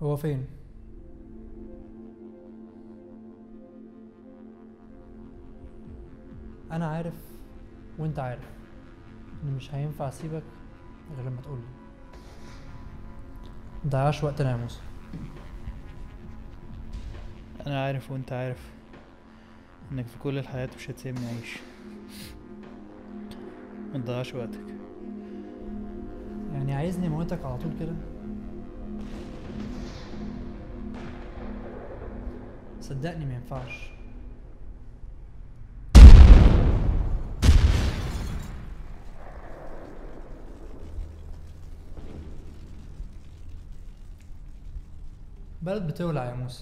هو فين انا عارف وانت عارف ان مش هينفع اسيبك غير لما تقولي متضيعش وقتنا يا موسى انا عارف وانت عارف انك في كل الحياة مش هتسيبني اعيش ما تضيعش وقتك يعني عايزني اموتك على طول كده صدقني ما ينفعش بلد بتولع يا موسى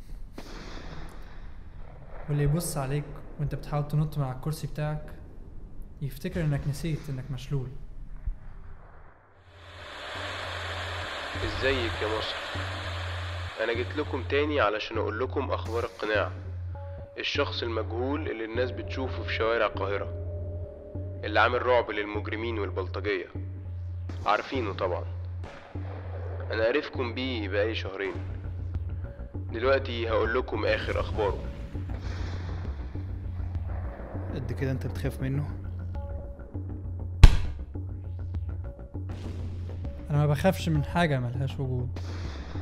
واللي يبص عليك وانت بتحاول تنط من على الكرسي بتاعك يفتكر انك نسيت انك مشلول ازيك يا مصر انا جيت لكم تاني علشان اقول لكم اخبار القناع الشخص المجهول اللي الناس بتشوفه في شوارع القاهرة اللي عامل رعب للمجرمين والبلطجية عارفينه طبعا انا عرفكم بيه بقالي شهرين دلوقتي هقول لكم اخر اخباره قد كده انت بتخاف منه انا ما بخافش من حاجه ملهاش وجود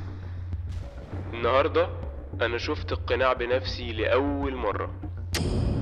النهاردة انا شفت القناع بنفسي لاول مرة